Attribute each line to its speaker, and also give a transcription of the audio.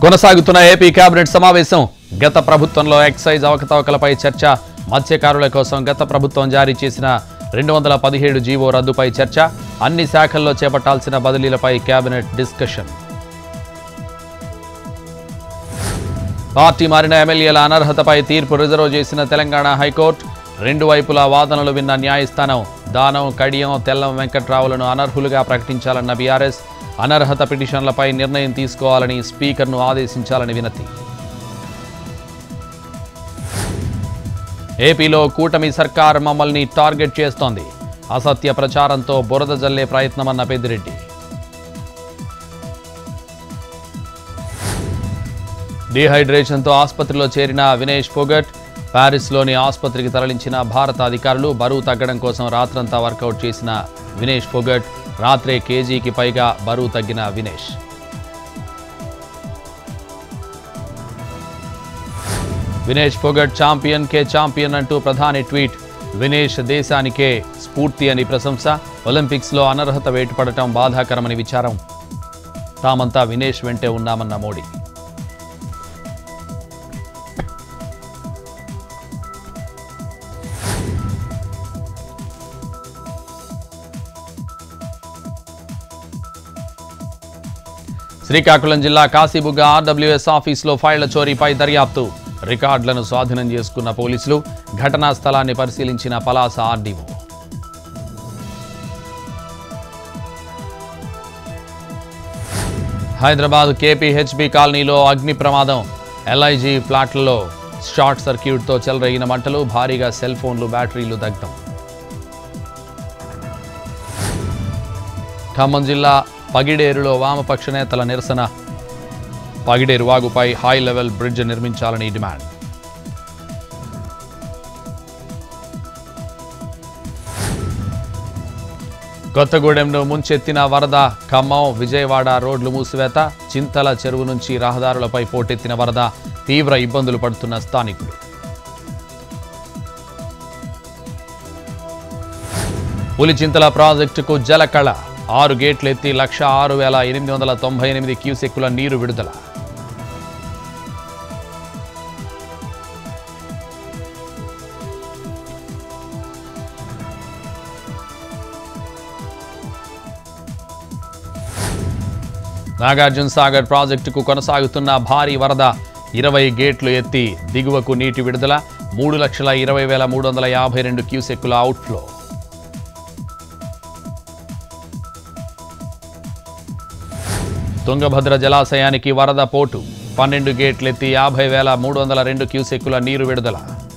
Speaker 1: కొనసాగుతున్న AP cabinet సమావేశం గత ప్రభుత్వంలో ఎక్సైజ్ అవకతవకలపై చర్చ మత్స్యకారుల కోసం గత ప్రభుత్వం జారీ చేసిన రెండు వందల పదిహేడు జీవో రద్దుపై చర్చ అన్ని శాఖల్లో చేపట్టాల్సిన బదిలీలపై కేబినెట్ డిస్కషన్ పార్టీ మారిన ఎమ్మెల్యేల అనర్హతపై తీర్పు రిజర్వ్ చేసిన తెలంగాణ హైకోర్టు రెండు వైపులా వాదనలు విన్న న్యాయస్థానం దానం కడియం తెల్లం వెంకట్రావులను అనర్హులుగా ప్రకటించాలన్న బీఆర్ఎస్ అనర్హత పిటిషన్లపై నిర్ణయం తీసుకోవాలని స్పీకర్ను ఆదేశించాలని వినతి ఏపీలో కూటమి సర్కార్ మమ్మల్ని టార్గెట్ చేస్తోంది అసత్య ప్రచారంతో బురద జల్లే ప్రయత్నమన్న పెద్దిరెడ్డి డీహైడ్రేషన్తో ఆసుపత్రిలో చేరిన వినేష్ ఫోగట్ ప్యారిస్లోని ఆసుపత్రికి తరలించిన భారత అధికారులు బరువు తగ్గడం కోసం రాత్రంతా వర్కౌట్ చేసిన వినేష్ ఫోగట్ రాత్రే కేజీకి పైగా బరువు తగ్గిన వినేష్ వినేష్ ఫోగట్ ఛాంపియన్ కే ఛాంపియన్ అంటూ ప్రధాని ట్వీట్ వినేష్ దేశానికే స్ఫూర్తి అని ప్రశంస ఒలింపిక్స్లో అనర్హత వేటుపడటం బాధాకరమని విచారం తామంతా వినేష్ వెంటే ఉన్నామన్న మోడీ శ్రీకాకుళం జిల్లా కాశీబుగ్గ ఆర్డబ్ల్యూఎస్ ఆఫీసులో ఫైళ్ల చోరీపై దర్యాప్తు రికార్డులను స్వాధీనం చేసుకున్న పోలీసులు ఘటనా స్థలాన్ని పరిశీలించిన పలాస ఆర్డీఓ హైదరాబాద్ కేపీహెచ్బి కాలనీలో అగ్ని ప్రమాదం ఎల్ఐజీ ఫ్లాట్లలో షార్ట్ సర్క్యూట్తో చెలరేగిన మంటలు భారీగా సెల్ ఫోన్లు బ్యాటరీలు దగ్ధం ఖమ్మం జిల్లా పగిడేరులో వామపక్ష నేతల నిరసన పగిడేరు వాగుపై హై లెవెల్ బ్రిడ్జ్ నిర్మించాలని డిమాండ్ కొత్తగూడెంను ముంచెత్తిన వరద ఖమ్మం విజయవాడ రోడ్లు మూసివేత చింతల చెరువు నుంచి రహదారులపై పోటెత్తిన వరద తీవ్ర ఇబ్బందులు పడుతున్న స్థానికులు పులిచింతల ప్రాజెక్టుకు జలకళ ఆరు గేట్లు ఎత్తి లక్ష ఆరు వేల ఎనిమిది వందల తొంభై ఎనిమిది క్యూసెక్కుల నీరు విడుదల నాగార్జున సాగర్ ప్రాజెక్టుకు కొనసాగుతున్న భారీ వరద ఇరవై గేట్లు ఎత్తి దిగువకు నీటి విడుదల మూడు లక్షల ఇరవై వేల మూడు వందల యాభై రెండు క్యూసెక్కుల అవుట్ఫ్లో తుంగభద్ర జలాశయానికి వరద పోటు పన్నెండు గేట్లెత్తి యాభై వేల మూడు వందల రెండు క్యూసెక్కుల నీరు విడుదల